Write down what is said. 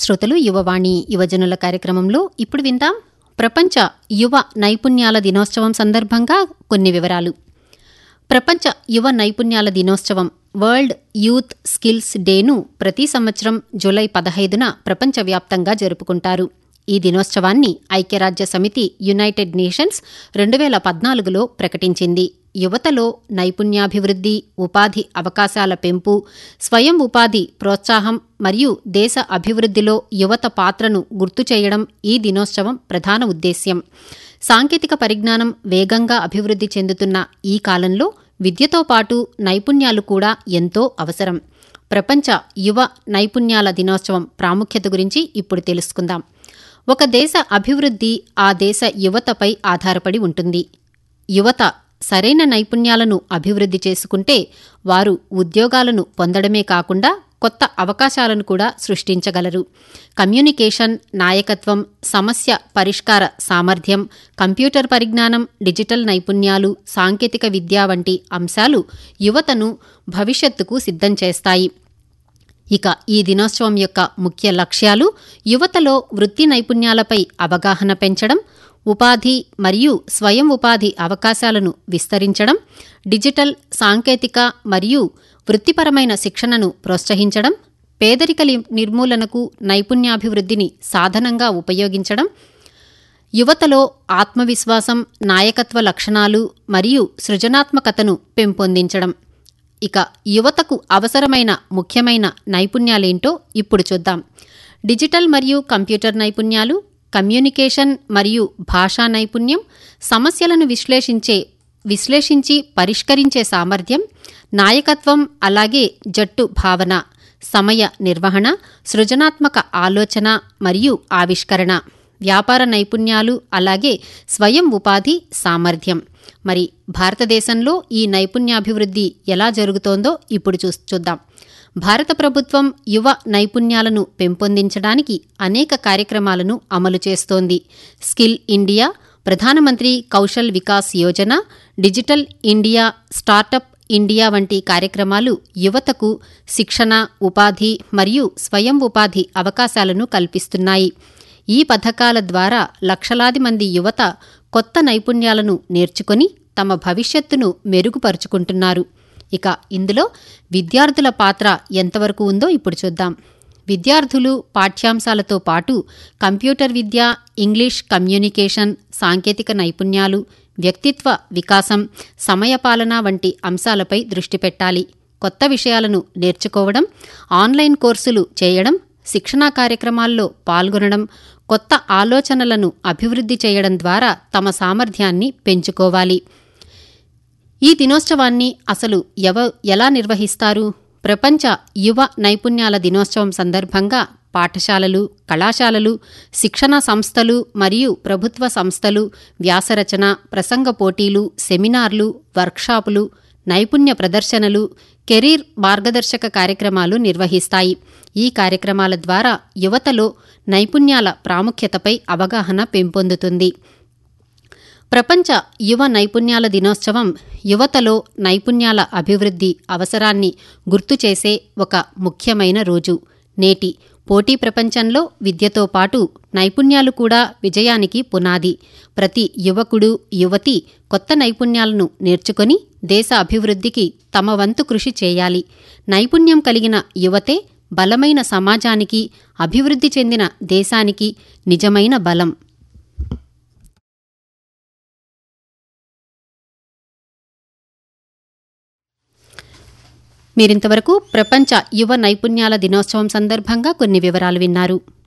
శ్రోతలు యువవాణి యువజనుల కార్యక్రమంలో ఇప్పుడు విందాం ప్రపంచ యువ నైపుణ్యాల దినోత్సవం సందర్భంగా కొన్ని వివరాలు ప్రపంచ యువ నైపుణ్యాల దినోత్సవం వరల్డ్ యూత్ స్కిల్స్ డేను ప్రతి సంవత్సరం జూలై పదహైదున ప్రపంచవ్యాప్తంగా జరుపుకుంటారు ఈ దినోత్సవాన్ని ఐక్యరాజ్య సమితి యునైటెడ్ నేషన్స్ రెండు వేల పద్నాలుగులో ప్రకటించింది యువతలో నైపుణ్యాభివృద్ధి ఉపాధి అవకాశాల పెంపు స్వయం ఉపాధి ప్రోత్సాహం మరియు దేశ అభివృద్ధిలో యువత పాత్రను గుర్తు చేయడం ఈ దినోత్సవం ప్రధాన ఉద్దేశ్యం సాంకేతిక పరిజ్ఞానం వేగంగా అభివృద్ధి చెందుతున్న ఈ కాలంలో విద్యతో పాటు నైపుణ్యాలు కూడా ఎంతో అవసరం ప్రపంచ యువ నైపుణ్యాల దినోత్సవం ప్రాముఖ్యత గురించి ఇప్పుడు తెలుసుకుందాం ఒక దేశ అభివృద్ధి ఆ దేశ యువతపై ఆధారపడి ఉంటుంది యువత సరైన నైపుణ్యాలను అభివృద్ధి చేసుకుంటే వారు ఉద్యోగాలను పొందడమే కాకుండా కొత్త అవకాశాలను కూడా సృష్టించగలరు కమ్యూనికేషన్ నాయకత్వం సమస్య పరిష్కార సామర్థ్యం కంప్యూటర్ పరిజ్ఞానం డిజిటల్ నైపుణ్యాలు సాంకేతిక విద్య వంటి అంశాలు యువతను భవిష్యత్తుకు సిద్ధం చేస్తాయి ఇక ఈ దినోత్సవం యొక్క ముఖ్య లక్ష్యాలు యువతలో వృత్తి నైపుణ్యాలపై అవగాహన పెంచడం ఉపాధి మరియు స్వయం ఉపాధి అవకాశాలను విస్తరించడం డిజిటల్ సాంకేతిక మరియు వృత్తిపరమైన శిక్షణను ప్రోత్సహించడం పేదరిక నిర్మూలనకు నైపుణ్యాభివృద్ధిని సాధనంగా ఉపయోగించడం యువతలో ఆత్మవిశ్వాసం నాయకత్వ లక్షణాలు మరియు సృజనాత్మకతను పెంపొందించడం ఇక యువతకు అవసరమైన ముఖ్యమైన నైపుణ్యాలేంటో ఇప్పుడు చూద్దాం డిజిటల్ మరియు కంప్యూటర్ నైపుణ్యాలు కమ్యూనికేషన్ మరియు భాషా నైపుణ్యం సమస్యలను విశ్లేషించే విశ్లేషించి పరిష్కరించే సామర్థ్యం నాయకత్వం అలాగే జట్టు భావన సమయ నిర్వహణ సృజనాత్మక ఆలోచన మరియు ఆవిష్కరణ వ్యాపార నైపుణ్యాలు అలాగే స్వయం ఉపాధి సామర్థ్యం మరి భారతదేశంలో ఈ నైపుణ్యాభివృద్ధి ఎలా జరుగుతోందో ఇప్పుడు చూ చూద్దాం భారత ప్రభుత్వం యువ నైపుణ్యాలను పెంపొందించడానికి అనేక కార్యక్రమాలను అమలు చేస్తోంది స్కిల్ ఇండియా ప్రధానమంత్రి Kaushal Vikas Yojana digital India startup India వంటి కార్యక్రమాలు యువతకు శిక్షణ ఉపాధి మరియు స్వయం ఉపాధి అవకాశాలను కల్పిస్తున్నాయి ఈ పథకాల ద్వారా లక్షలాది మంది యువత కొత్త నైపుణ్యాలను నేర్చుకొని తమ భవిష్యత్తును మెరుగుపరుచుకుంటున్నారు ఇక ఇందులో విద్యార్థుల పాత్ర ఎంతవరకు ఉందో ఇప్పుడు చూద్దాం విద్యార్థులు పాఠ్యాంశాలతో పాటు కంప్యూటర్ విద్య ఇంగ్లీష్ కమ్యూనికేషన్ సాంకేతిక నైపుణ్యాలు వ్యక్తిత్వ వికాసం సమయపాలన వంటి అంశాలపై దృష్టి పెట్టాలి కొత్త విషయాలను నేర్చుకోవడం ఆన్లైన్ కోర్సులు చేయడం శిక్షణా కార్యక్రమాల్లో పాల్గొనడం కొత్త ఆలోచనలను అభివృద్ధి చేయడం ద్వారా తమ సామర్థ్యాన్ని పెంచుకోవాలి ఈ దినోత్సవాన్ని అసలు ఎవ ఎలా నిర్వహిస్తారు ప్రపంచ యువ నైపుణ్యాల దినోత్సవం సందర్భంగా పాఠశాలలు కళాశాలలు శిక్షణ సంస్థలు మరియు ప్రభుత్వ సంస్థలు వ్యాసరచన ప్రసంగ పోటీలు సెమినార్లు వర్క్షాపులు నైపుణ్య ప్రదర్శనలు కెరీర్ మార్గదర్శక కార్యక్రమాలు నిర్వహిస్తాయి ఈ కార్యక్రమాల ద్వారా యువతలో నైపుణ్యాల ప్రాముఖ్యతపై అవగాహన పెంపొందుతుంది ప్రపంచ యువ నైపుణ్యాల దినోత్సవం యువతలో నైపుణ్యాల అభివృద్ధి అవసరాన్ని గుర్తు చేసే ఒక ముఖ్యమైన రోజు నేటి పోటీ ప్రపంచంలో విద్యతో పాటు నైపుణ్యాలు కూడా విజయానికి పునాది ప్రతి యువకుడు యువతి కొత్త నైపుణ్యాలను నేర్చుకొని దేశ అభివృద్ధికి తమ వంతు కృషి చేయాలి నైపుణ్యం కలిగిన యువతే బలమైన సమాజానికి అభివృద్ధి చెందిన దేశానికి నిజమైన బలం మీరింతవరకు ప్రపంచ యువ నైపుణ్యాల దినోత్సవం సందర్భంగా కొన్ని వివరాలు విన్నారు